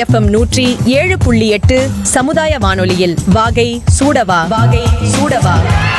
FM நூற்றி ஏழு புள்ளி எட்டு சமுதாய வானொலியில் வாகை சூடவா வாகை சூடவா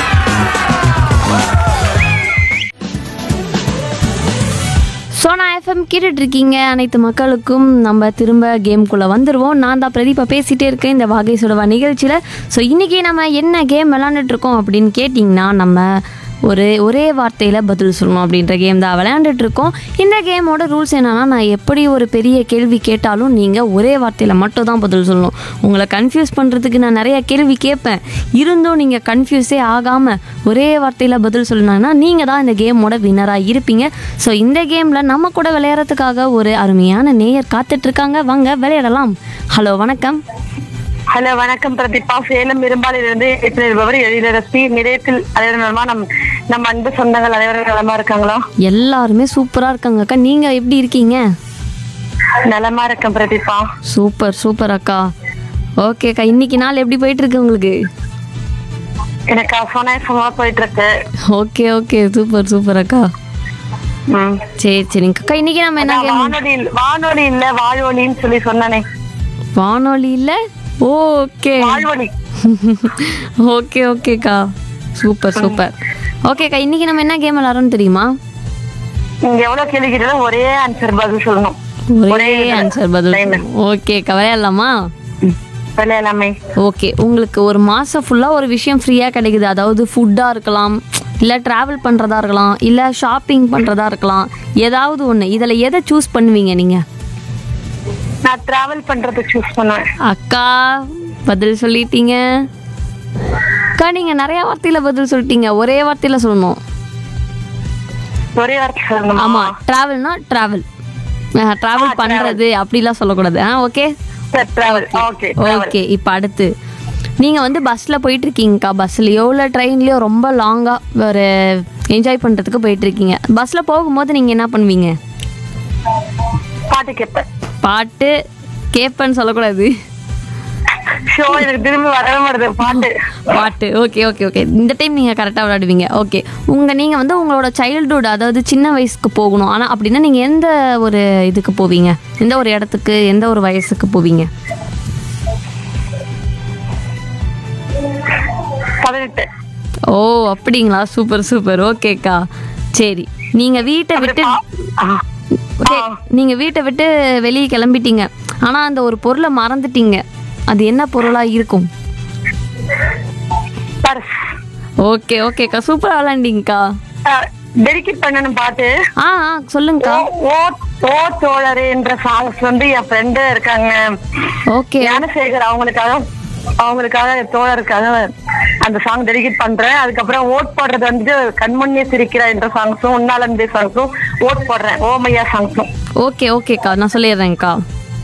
சோனா எஃப்எம் கேட்டுட்டு இருக்கீங்க அனைத்து மக்களுக்கும் நம்ம திரும்ப கேம்குள்ளே வந்துடுவோம் நான் தான் பிரதீபா பேசிகிட்டே இருக்கேன் இந்த வாகை சுடவா நிகழ்ச்சியில் ஸோ இன்றைக்கி நம்ம என்ன கேம் விளாண்டுட்டு இருக்கோம் அப்படின்னு கேட்டிங்கன்னா நம்ம ஒரு ஒரே வார்த்தையில் பதில் சொல்லணும் அப்படின்ற கேம் தான் விளையாண்டுட்டு இருக்கோம் இந்த கேமோட ரூல்ஸ் என்னன்னா நான் எப்படி ஒரு பெரிய கேள்வி கேட்டாலும் நீங்கள் ஒரே வார்த்தையில் மட்டும் தான் பதில் சொல்லணும் உங்களை கன்ஃபியூஸ் பண்ணுறதுக்கு நான் நிறைய கேள்வி கேட்பேன் இருந்தும் நீங்கள் கன்ஃபியூஸே ஆகாமல் ஒரே வார்த்தையில் பதில் சொல்லணும்னா நீங்கள் தான் இந்த கேமோட வின்னராக இருப்பீங்க ஸோ இந்த கேமில் நம்ம கூட விளையாடுறதுக்காக ஒரு அருமையான நேயர் காத்துட்ருக்காங்க வாங்க விளையாடலாம் ஹலோ வணக்கம் ஹலோ வணக்கம் பிரதீபா சேலம் இரும்பாலிலிருந்து நிற்பவர் எழிலரசி நிலையத்தில் அனைவரும் நம் நம்ம அன்பு சொந்தங்கள் அனைவரும் நலமா இருக்காங்களா எல்லாருமே சூப்பராக இருக்காங்க அக்கா நீங்கள் எப்படி இருக்கீங்க நலமா இருக்கேன் பிரதீபா சூப்பர் சூப்பர் அக்கா ஓகே அக்கா இன்னைக்கு நாள் எப்படி போயிட்டு இருக்கு உங்களுக்கு எனக்கு அசோனாயசமா போயிட்டு இருக்கு ஓகே ஓகே சூப்பர் சூப்பர் அக்கா ம். சரி சரிங்க அக்கா இன்னைக்கு நம்ம என்ன நான் கேம் வானொலி வானொலி இல்ல வாழ்வொலின்னு சொல்லி சொன்னானே வானொலியில் ஓகே வாழ்வொலி ஓகே ஓகேக்கா சூப்பர் சூப்பர் ஓகேக்கா இன்னைக்கு நம்ம என்ன கேம் விளாட்றோம்னு தெரியுமா நீங்க எவ்வளவு கேள்வி கேட்டாலும் ஒரே ஆன்சர் பதில் சொல்லணும் ஒரே ஆன்சர் பதில் line. ஓகேக்கா விளையாடலாமா ம். விளையாடலாமே ஓகே உங்களுக்கு ஒரு மாதம் ஃபுல்லாக ஒரு விஷயம் ஃப்ரீயாக கிடைக்குது அதாவது ஃபுட்டாக இருக்கலாம் இல்லை ட்ராவல் பண்ணுறதா இருக்கலாம் இல்லை ஷாப்பிங் பண்ணுறதா இருக்கலாம் ஏதாவது ஒன்று இதில் எதை சூஸ் பண்ணுவீங்க நீங்கள் நான் டிராவல் பண்றது சூஸ் பண்ணுவேன் அக்கா பதில் சொல்லிட்டீங்க அக்கா நீங்கள் நிறைய வார்த்தையில் பதில் சொல்லிட்டீங்க ஒரே வார்த்தையில் சொல்லணும் ஒரே வார்த்தை சொல்லணுமா ஆமா டிராவல்னா டிராவல் டிராவல் பண்றது அப்படிலாம் சொல்லக்கூடாது ஆ ஓகே டிராவல் ஓகே ஓகே இப்போ அடுத்து நீங்க வந்து பஸ்ல போயிட்டு இருக்கீங்கக்கா பஸ்லயோ இல்லை ட்ரெயின்லயோ ரொம்ப லாங்கா ஒரு என்ஜாய் பண்றதுக்கு போயிட்டு இருக்கீங்க பஸ்ல போகும்போது நீங்க என்ன பண்ணுவீங்க பாட்டு கேட்பேன் பாட்டு கேட்பேன்னு சொல்லக்கூடாது ஷோ எனக்கு திரும்பி வரவே மாட்டேது பாட்டு பாட்டு ஓகே ஓகே ஓகே இந்த டைம் நீங்கள் கரெக்டாக விளையாடுவீங்க ஓகே உங்கள் நீங்கள் வந்து உங்களோட சைல்டுஹுட் அதாவது சின்ன வயசுக்கு போகணும் ஆனால் அப்படின்னா நீங்கள் எந்த ஒரு இதுக்கு போவீங்க எந்த ஒரு இடத்துக்கு எந்த ஒரு வயசுக்கு போவீங்க பதினெட்டு ஓ அப்படிங்களா சூப்பர் சூப்பர் ஓகேக்கா சரி நீங்கள் வீட்டை விட்டு ஆ. ஓகே நீங்கள் வீட்டை விட்டு வெளியே கிளம்பிட்டீங்க ஆனால் அந்த ஒரு பொருளை மறந்துட்டீங்க அது என்ன பொருளாக இருக்கும் பர்ஸ் ஓகே ஓகேக்கா சூப்பராக விளாண்டிங்கக்கா டெடிகேட் பண்ணணும் பாட்டு ஆ ஆ சொல்லுங்கக்கா ஓ ஓ தோழரே என்ற சாங்ஸ் வந்து என் ஃப்ரெண்டு இருக்காங்க ஓகே ஞானசேகர் அவங்களுக்காக அவங்களுக்காக என் தோழருக்காக அந்த சாங் டெடிகேட் பண்றேன் அதுக்கப்புறம் ஓட் போடுறது வந்து கண்மணியே சிரிக்கிறா என்ற சாங்ஸும் உன்னாலந்தே சாங்ஸும் ஓட் போடுறேன் ஓமையா சாங்ஸும் ஓகே ஓகேக்கா நான் சொல்லிடுறேன்க்கா